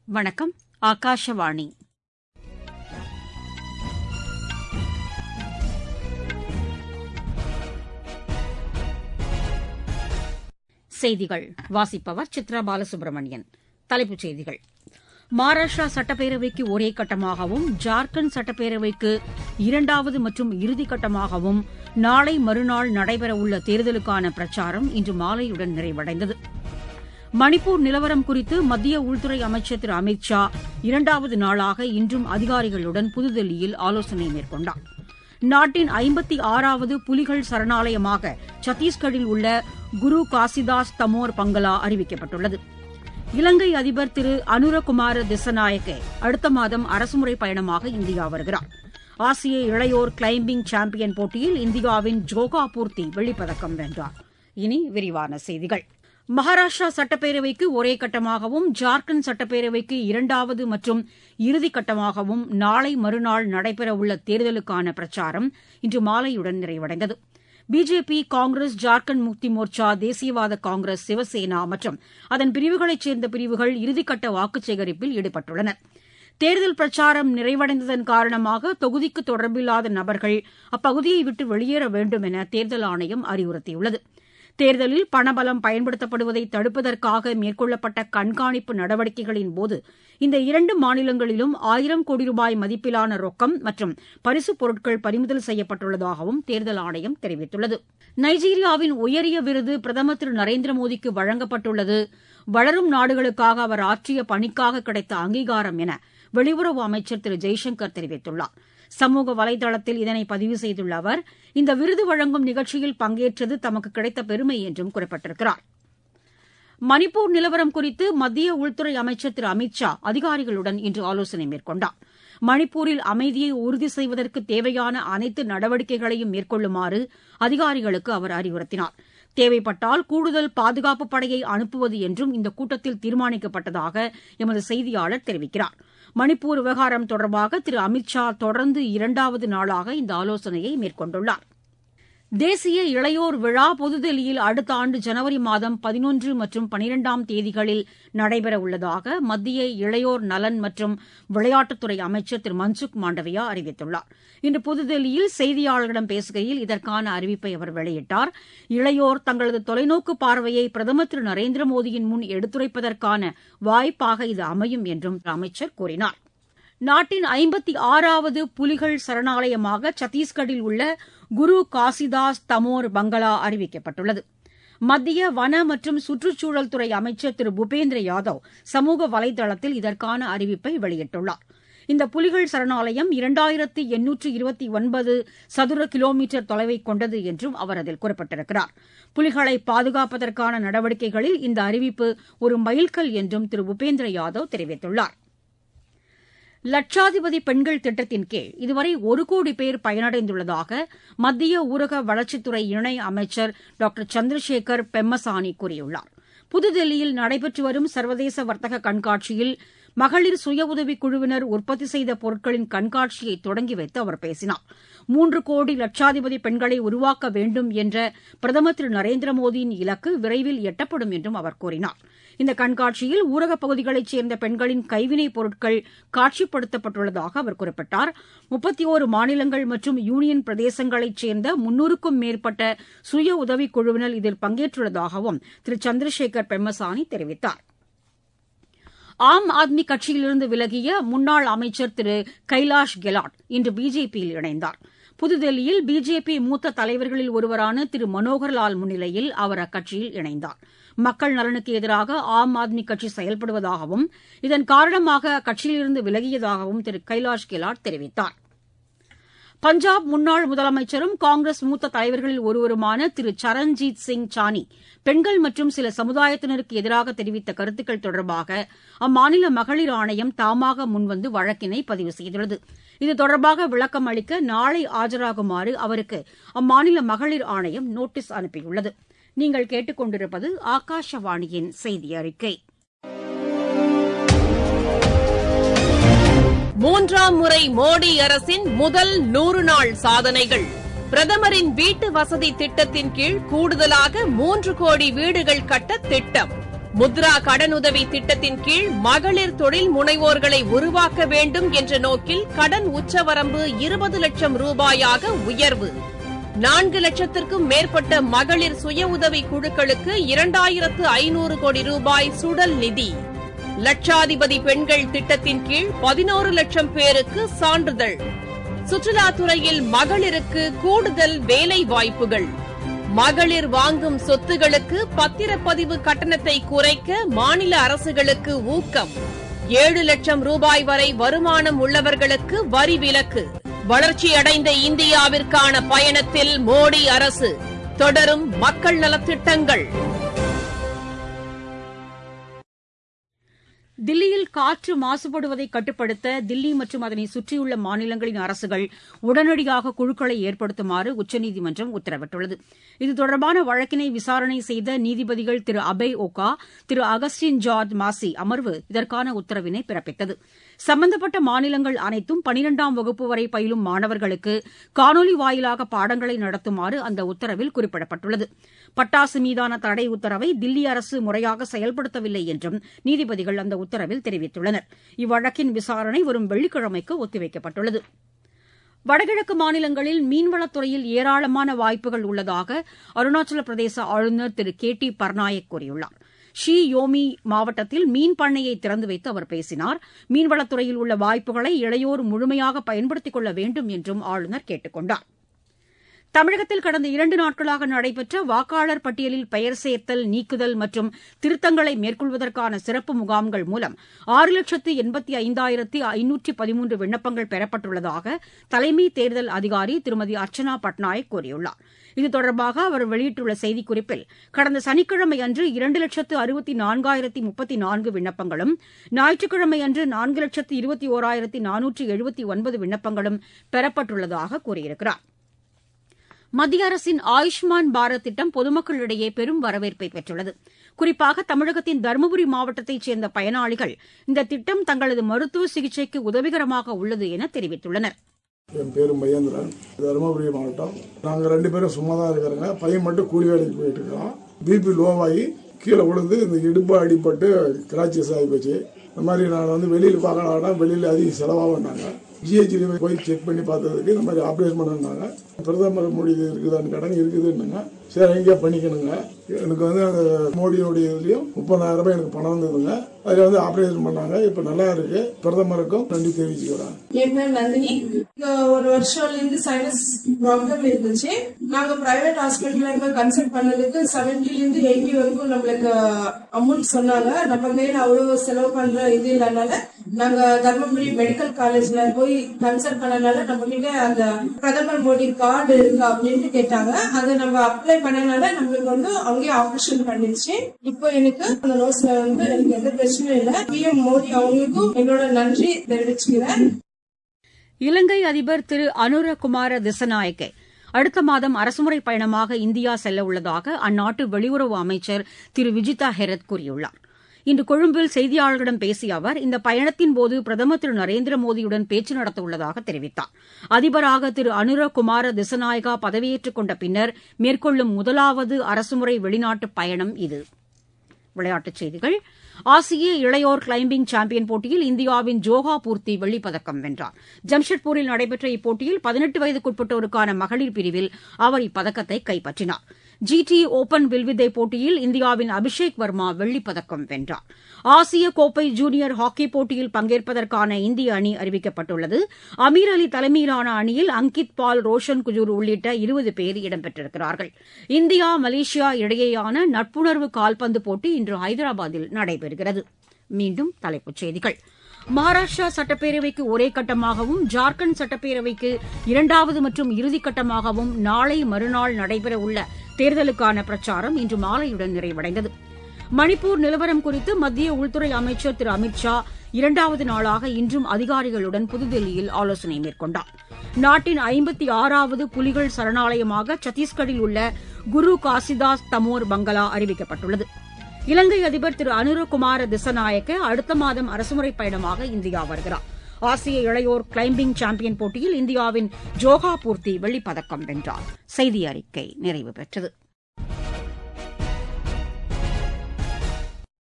வணக்கம் ஆகாஷவாணி செய்திகள் வாசிப்பவர் சித்ரா பாலசுப்ரமணியன் தலைப்புச் செய்திகள் மகாராஷ்டிரா சட்டப்பேரவைக்கு ஒரே கட்டமாகவும் ஜார்க்கண்ட் சட்டப்பேரவைக்கு இரண்டாவது மற்றும் இறுதிக்கட்டமாகவும் நாளை மறுநாள் நடைபெறவுள்ள தேர்தலுக்கான பிரச்சாரம் இன்று மாலையுடன் நிறைவடைந்தது மணிப்பூர் நிலவரம் குறித்து மத்திய உள்துறை அமைச்சர் திரு அமித் ஷா இரண்டாவது நாளாக இன்றும் அதிகாரிகளுடன் புதுதில்லியில் ஆலோசனை மேற்கொண்டார் நாட்டின் ஐம்பத்தி ஆறாவது புலிகள் சரணாலயமாக சத்தீஸ்கரில் உள்ள குரு காசிதாஸ் தமோர் பங்களா அறிவிக்கப்பட்டுள்ளது இலங்கை அதிபர் திரு அனுரகுமார திசநாயக்கே அடுத்த மாதம் அரசுமுறை பயணமாக இந்தியா வருகிறார் ஆசிய இளையோர் கிளைம்பிங் சாம்பியன் போட்டியில் இந்தியாவின் ஜோகா பூர்த்தி வெள்ளிப்பதக்கம் வென்றார் இனி விரிவான செய்திகள் மகாராஷ்டிரா சட்டப்பேரவைக்கு ஒரே கட்டமாகவும் ஜார்க்கண்ட் சட்டப்பேரவைக்கு இரண்டாவது மற்றும் இறுதிக்கட்டமாகவும் நாளை மறுநாள் நடைபெறவுள்ள தேர்தலுக்கான பிரச்சாரம் இன்று மாலையுடன் நிறைவடைந்தது பிஜேபி காங்கிரஸ் ஜார்க்கண்ட் முக்தி மோர்ச்சா தேசியவாத காங்கிரஸ் சிவசேனா மற்றும் அதன் பிரிவுகளைச் சேர்ந்த பிரிவுகள் இறுதிக்கட்ட வாக்குச் சேகரிப்பில் ஈடுபட்டுள்ளன தேர்தல் பிரச்சாரம் நிறைவடைந்ததன் காரணமாக தொகுதிக்கு தொடர்பில்லாத நபர்கள் அப்பகுதியை விட்டு வெளியேற வேண்டும் என தேர்தல் ஆணையம் அறிவுறுத்தியுள்ளது தேர்தலில் பணபலம் பயன்படுத்தப்படுவதை தடுப்பதற்காக மேற்கொள்ளப்பட்ட கண்காணிப்பு நடவடிக்கைகளின் போது இந்த இரண்டு மாநிலங்களிலும் ஆயிரம் கோடி ரூபாய் மதிப்பிலான ரொக்கம் மற்றும் பரிசுப் பொருட்கள் பறிமுதல் செய்யப்பட்டுள்ளதாகவும் தேர்தல் ஆணையம் தெரிவித்துள்ளது நைஜீரியாவின் உயரிய விருது பிரதமர் திரு நரேந்திர மோடிக்கு வழங்கப்பட்டுள்ளது வளரும் நாடுகளுக்காக அவர் ஆற்றிய பணிக்காக கிடைத்த அங்கீகாரம் என வெளியுறவு அமைச்சர் திரு ஜெய்சங்கர் தெரிவித்துள்ளார் சமூக வலைதளத்தில் இதனை பதிவு செய்துள்ள அவர் இந்த விருது வழங்கும் நிகழ்ச்சியில் பங்கேற்றது தமக்கு கிடைத்த பெருமை என்றும் குறிப்பிட்டிருக்கிறார் மணிப்பூர் நிலவரம் குறித்து மத்திய உள்துறை அமைச்சர் திரு அமித் ஷா அதிகாரிகளுடன் இன்று ஆலோசனை மேற்கொண்டார் மணிப்பூரில் அமைதியை உறுதி செய்வதற்கு தேவையான அனைத்து நடவடிக்கைகளையும் மேற்கொள்ளுமாறு அதிகாரிகளுக்கு அவர் அறிவுறுத்தினார் தேவைப்பட்டால் கூடுதல் பாதுகாப்பு படையை அனுப்புவது என்றும் இந்த கூட்டத்தில் தீர்மானிக்கப்பட்டதாக எமது செய்தியாளர் தெரிவிக்கிறார் மணிப்பூர் விவகாரம் தொடர்பாக திரு அமித் ஷா தொடர்ந்து இரண்டாவது நாளாக இந்த ஆலோசனையை மேற்கொண்டுள்ளார் தேசிய இளையோர் விழா புதுதில்லியில் அடுத்த ஆண்டு ஜனவரி மாதம் பதினொன்று மற்றும் பனிரெண்டாம் தேதிகளில் நடைபெறவுள்ளதாக மத்திய இளையோர் நலன் மற்றும் விளையாட்டுத்துறை அமைச்சர் திரு மன்சுக் மாண்டவியா அறிவித்துள்ளார் இன்று புதுதில்லியில் செய்தியாளர்களிடம் பேசுகையில் இதற்கான அறிவிப்பை அவர் வெளியிட்டார் இளையோர் தங்களது தொலைநோக்கு பார்வையை பிரதமர் திரு நரேந்திர மோடியின் முன் எடுத்துரைப்பதற்கான வாய்ப்பாக இது அமையும் என்றும் அமைச்சர் கூறினார் நாட்டின் ஐம்பத்தி ஆறாவது புலிகள் சரணாலயமாக சத்தீஸ்கரில் உள்ள குரு காசிதாஸ் தமோர் பங்களா அறிவிக்கப்பட்டுள்ளது மத்திய வன மற்றும் சுற்றுச்சூழல் துறை அமைச்சர் திரு பூபேந்திர யாதவ் சமூக வலைதளத்தில் இதற்கான அறிவிப்பை வெளியிட்டுள்ளார் இந்த புலிகள் சரணாலயம் இரண்டாயிரத்தி எண்ணூற்று இருபத்தி ஒன்பது சதுர கிலோமீட்டர் தொலைவை கொண்டது என்றும் அவர் அதில் குறிப்பிட்டிருக்கிறார் புலிகளை பாதுகாப்பதற்கான நடவடிக்கைகளில் இந்த அறிவிப்பு ஒரு மைல்கல் என்றும் திரு பூபேந்திர யாதவ் தெரிவித்துள்ளார் லட்சாதிபதி பெண்கள் திட்டத்தின் கீழ் இதுவரை ஒரு கோடி பேர் பயனடைந்துள்ளதாக மத்திய ஊரக வளர்ச்சித்துறை இணை அமைச்சர் டாக்டர் சந்திரசேகர் பெம்மசானி கூறியுள்ளார் புதுதில்லியில் நடைபெற்று வரும் சர்வதேச வர்த்தக கண்காட்சியில் மகளிர் சுய உதவிக் குழுவினர் உற்பத்தி செய்த பொருட்களின் கண்காட்சியை தொடங்கி வைத்து அவர் பேசினார் மூன்று கோடி லட்சாதிபதி பெண்களை உருவாக்க வேண்டும் என்ற பிரதமர் திரு நரேந்திர மோடியின் இலக்கு விரைவில் எட்டப்படும் என்றும் அவர் கூறினார் இந்த கண்காட்சியில் ஊரகப் பகுதிகளைச் சேர்ந்த பெண்களின் கைவினைப் பொருட்கள் காட்சிப்படுத்தப்பட்டுள்ளதாக அவர் குறிப்பிட்டார் முப்பத்தி ஓரு மாநிலங்கள் மற்றும் யூனியன் பிரதேசங்களைச் சேர்ந்த முன்னூறுக்கும் மேற்பட்ட சுய உதவிக் குழுவினர் இதில் பங்கேற்றுள்ளதாகவும் திரு சந்திரசேகர் பெம்மசானி தெரிவித்தார் ஆம் ஆத்மி கட்சியிலிருந்து விலகிய முன்னாள் அமைச்சர் திரு கைலாஷ் கெலாட் இன்று பிஜேபியில் இணைந்தார் புதுதில்லியில் பிஜேபி மூத்த தலைவர்களில் ஒருவரான திரு மனோகர்லால் முன்னிலையில் அவர் அக்கட்சியில் இணைந்தார் மக்கள் நலனுக்கு எதிராக ஆம் ஆத்மி கட்சி செயல்படுவதாகவும் இதன் காரணமாக அக்கட்சியிலிருந்து விலகியதாகவும் திரு கைலாஷ் கெலாட் தெரிவித்தார் பஞ்சாப் முன்னாள் முதலமைச்சரும் காங்கிரஸ் மூத்த தலைவர்களில் ஒருவருமான திரு சரண்ஜீத் சிங் சானி பெண்கள் மற்றும் சில சமுதாயத்தினருக்கு எதிராக தெரிவித்த கருத்துக்கள் தொடர்பாக அம்மாநில மகளிர் ஆணையம் தாமாக முன்வந்து வழக்கினை பதிவு செய்துள்ளது இது தொடர்பாக விளக்கம் அளிக்க நாளை ஆஜராகுமாறு அவருக்கு அம்மாநில மகளிர் ஆணையம் நோட்டீஸ் அனுப்பியுள்ளது நீங்கள் கேட்டுக்கொண்டிருப்பது ஆகாஷவாணியின் செய்தி அறிக்கை மூன்றாம் முறை மோடி அரசின் முதல் நூறு நாள் சாதனைகள் பிரதமரின் வீட்டு வசதி திட்டத்தின் கீழ் கூடுதலாக மூன்று கோடி வீடுகள் கட்ட திட்டம் முத்ரா கடனுதவி திட்டத்தின் கீழ் மகளிர் தொழில் முனைவோர்களை உருவாக்க வேண்டும் என்ற நோக்கில் கடன் உச்சவரம்பு இருபது லட்சம் ரூபாயாக உயர்வு நான்கு லட்சத்திற்கும் மேற்பட்ட மகளிர் சுய உதவி குழுக்களுக்கு இரண்டாயிரத்து ஐநூறு கோடி ரூபாய் சுடல் நிதி லட்சாதிபதி பெண்கள் திட்டத்தின் கீழ் பதினோரு லட்சம் பேருக்கு சான்றிதழ் சுற்றுலாத்துறையில் மகளிருக்கு கூடுதல் வேலை வாய்ப்புகள் மகளிர் வாங்கும் சொத்துகளுக்கு பத்திரப்பதிவு கட்டணத்தை குறைக்க மாநில அரசுகளுக்கு ஊக்கம் ஏழு லட்சம் ரூபாய் வரை வருமானம் உள்ளவர்களுக்கு வரி விலக்கு வளர்ச்சியடைந்த இந்தியாவிற்கான பயணத்தில் மோடி அரசு தொடரும் மக்கள் நலத்திட்டங்கள் தில்லியில் காற்று மாசுபடுவதை கட்டுப்படுத்த தில்லி மற்றும் அதனை சுற்றியுள்ள மாநிலங்களின் அரசுகள் உடனடியாக குழுக்களை ஏற்படுத்துமாறு உச்சநீதிமன்றம் உத்தரவிட்டுள்ளது இது தொடர்பான வழக்கினை விசாரணை செய்த நீதிபதிகள் திரு அபய் ஓகா திரு அகஸ்டின் ஜார்ஜ் மாசி அமர்வு இதற்கான உத்தரவினை பிறப்பித்தது சம்பந்தப்பட்ட மாநிலங்கள் அனைத்தும் பனிரெண்டாம் வகுப்பு வரை பயிலும் மாணவர்களுக்கு காணொலி வாயிலாக பாடங்களை நடத்துமாறு அந்த உத்தரவில் குறிப்பிடப்பட்டுள்ளது பட்டாசு மீதான தடை உத்தரவை தில்லி அரசு முறையாக செயல்படுத்தவில்லை என்றும் நீதிபதிகள் அந்த உத்தரவில் தெரிவித்துள்ளனர் இவ்வழக்கின் விசாரணை வரும் வெள்ளிக்கிழமைக்கு ஒத்திவைக்கப்பட்டுள்ளது வடகிழக்கு மாநிலங்களில் மீன்வளத்துறையில் ஏராளமான வாய்ப்புகள் உள்ளதாக அருணாச்சல பிரதேச ஆளுநர் திரு கே டி பர்நாயக் கூறியுள்ளார் ஷி யோமி மாவட்டத்தில் மீன் பண்ணையை திறந்து வைத்து அவர் பேசினார் மீன்வளத்துறையில் உள்ள வாய்ப்புகளை இளையோர் முழுமையாக பயன்படுத்திக் கொள்ள வேண்டும் என்றும் ஆளுநர் கேட்டுக் கொண்டார் தமிழகத்தில் கடந்த இரண்டு நாட்களாக நடைபெற்ற வாக்காளர் பட்டியலில் பெயர் சேர்த்தல் நீக்குதல் மற்றும் திருத்தங்களை மேற்கொள்வதற்கான சிறப்பு முகாம்கள் மூலம் ஆறு லட்சத்து எண்பத்தி ஐந்தாயிரத்தி ஐநூற்றி பதிமூன்று விண்ணப்பங்கள் பெறப்பட்டுள்ளதாக தலைமை தேர்தல் அதிகாரி திருமதி அர்ச்சனா பட்நாயக் கூறியுள்ளார் இது தொடர்பாக அவர் வெளியிட்டுள்ள செய்திக்குறிப்பில் கடந்த சனிக்கிழமை அன்று இரண்டு லட்சத்து அறுபத்தி நான்காயிரத்தி முப்பத்தி நான்கு விண்ணப்பங்களும் ஞாயிற்றுக்கிழமை அன்று நான்கு லட்சத்து இருபத்தி ஓராயிரத்தி நானூற்றி எழுபத்தி ஒன்பது விண்ணப்பங்களும் பெறப்பட்டுள்ளதாக கூறியிருக்கிறார் மத்திய அரசின் ஆயுஷ்மான் பாரத் திட்டம் பொதுமக்களிடையே பெரும் வரவேற்பை பெற்றுள்ளது குறிப்பாக தமிழகத்தின் தருமபுரி மாவட்டத்தைச் சேர்ந்த பயனாளிகள் இந்த திட்டம் தங்களது மருத்துவ சிகிச்சைக்கு உதவிகரமாக உள்ளது என தெரிவித்துள்ளனர் என் பேரு மகேந்திரன் தருமபுரி மாவட்டம் நாங்கள் ரெண்டு பேரும் சும்மா தான் இருக்கிறோங்க பையன் மட்டும் கூலி வேலைக்கு போயிட்டு இருக்கிறோம் பிபி லோவாகி கீழே விழுந்து இந்த இடுப்பு அடிபட்டு கிராச்சஸ் ஆகி போச்சு இந்த மாதிரி நான் வந்து வெளியில் பார்க்கலாம்னா வெளியில் அதிக செலவாகுனாங்க ஜிஹெச்ல போய் செக் பண்ணி பார்த்ததுக்கு இந்த மாதிரி ஆப்ரேஷன் பண்ணாங்க பிரதமர் மோடி இது இருக்குதான்னு கடன் இருக்குதுன்னுங்க சரி எங்கேயா பண்ணிக்கணுங்க எனக்கு வந்து அந்த மோடியோடைய இதுலயும் முப்பதாயிரம் ரூபாய் எனக்கு பணம் வந்ததுங்க அதில் வந்து ஆப்ரேஷன் பண்ணாங்க இப்போ நல்லா இருக்கு பிரதமருக்கும் நன்றி தெரிவிச்சுக்கிறேன் என் பேர் நந்தினி இங்க ஒரு வருஷம்ல இருந்து சைனஸ் ப்ராப்ளம் இருந்துச்சு நாங்க பிரைவேட் ஹாஸ்பிட்டல்ல இருந்து கன்சல்ட் பண்ணதுக்கு செவன்டில இருந்து எயிட்டி வரைக்கும் நம்மளுக்கு அமௌண்ட் சொன்னாங்க நம்ம கையில அவ்வளவு செலவு பண்ற இது இல்லனால நாங்க தர்மபுரி மெடிக்கல் காலேஜ்ல போய் கன்சல்ட் பண்ணனால நம்ம கிட்ட அந்த பிரதமர் மோடி கார்டு இருக்கு அப்படின்ட்டு கேட்டாங்க அதை நம்ம அப்ளை பண்ணனால நம்மளுக்கு வந்து அங்கேயே ஆபரேஷன் பண்ணிருச்சு இப்போ எனக்கு அந்த நோஸ்ல வந்து எனக்கு எந்த பிரச்சனையும் இல்லை பிஎம் மோடி அவங்களுக்கும் என்னோட நன்றி தெரிவிச்சுக்கிறேன் இலங்கை அதிபர் திரு அனுரகுமார திசநாயக்கே அடுத்த மாதம் அரசுமுறை பயணமாக இந்தியா செல்ல உள்ளதாக அந்நாட்டு வெளியுறவு அமைச்சர் திரு விஜிதா ஹெரத் கூறியுள்ளார் இன்று கொழும்பில் செய்தியாளர்களிடம் பேசிய அவர் இந்த பயணத்தின்போது பிரதமர் திரு நரேந்திர மோடியுடன் பேச்சு நடத்த உள்ளதாக தெரிவித்தார் அதிபராக திரு அனுரகுமார திசநாயகா பதவியேற்றுக் கொண்ட பின்னர் மேற்கொள்ளும் முதலாவது அரசுமுறை வெளிநாட்டு பயணம் இது விளையாட்டுச் செய்திகள் ஆசிய இளையோர் கிளைம்பிங் சாம்பியன் போட்டியில் இந்தியாவின் ஜோகா பூர்த்தி வெள்ளிப்பதக்கம் வென்றார் ஜம்ஷெட்பூரில் நடைபெற்ற இப்போட்டியில் பதினெட்டு வயதுக்குட்பட்டோருக்கான மகளிர் பிரிவில் அவர் இப்பதக்கத்தை கைப்பற்றினார் ஜிடி ஓபன் வில்வித்தை போட்டியில் இந்தியாவின் அபிஷேக் வர்மா வெள்ளிப்பதக்கம் வென்றார் ஆசிய கோப்பை ஜூனியர் ஹாக்கி போட்டியில் பங்கேற்பதற்கான இந்திய அணி அறிவிக்கப்பட்டுள்ளது அமீர் அலி தலைமையிலான அணியில் அங்கித் பால் ரோஷன் குஜூர் உள்ளிட்ட இருபது பேர் இடம்பெற்றிருக்கிறார்கள் இந்தியா மலேசியா இடையேயான நட்புணர்வு கால்பந்து போட்டி இன்று ஹைதராபாத்தில் நடைபெறுகிறது மீண்டும் தலைப்புச் செய்திகள் மகாராஷ்டிரா சட்டப்பேரவைக்கு ஒரே கட்டமாகவும் ஜார்க்கண்ட் சட்டப்பேரவைக்கு இரண்டாவது மற்றும் இறுதிக்கட்டமாகவும் நாளை மறுநாள் நடைபெறவுள்ள தேர்தலுக்கான பிரச்சாரம் இன்று மாலையுடன் நிறைவடைந்தது மணிப்பூர் நிலவரம் குறித்து மத்திய உள்துறை அமைச்சர் திரு அமித் ஷா இரண்டாவது நாளாக இன்றும் அதிகாரிகளுடன் புதுதில்லியில் ஆலோசனை மேற்கொண்டார் நாட்டின் ஐம்பத்தி ஆறாவது புலிகள் சரணாலயமாக சத்தீஸ்கரில் உள்ள குரு காசிதாஸ் தமோர் பங்களா அறிவிக்கப்பட்டுள்ளது இலங்கை அதிபர் திரு அனுரகுமார திசநாயக்க அடுத்த மாதம் அரசுமுறை பயணமாக இந்தியா வருகிறார் ஆசிய இளையோர் கிளைம்பிங் சாம்பியன் போட்டியில் இந்தியாவின் ஜோகா பூர்த்தி வெள்ளிப்பதக்கம் வென்றார் செய்தி அறிக்கை நிறைவு பெற்றது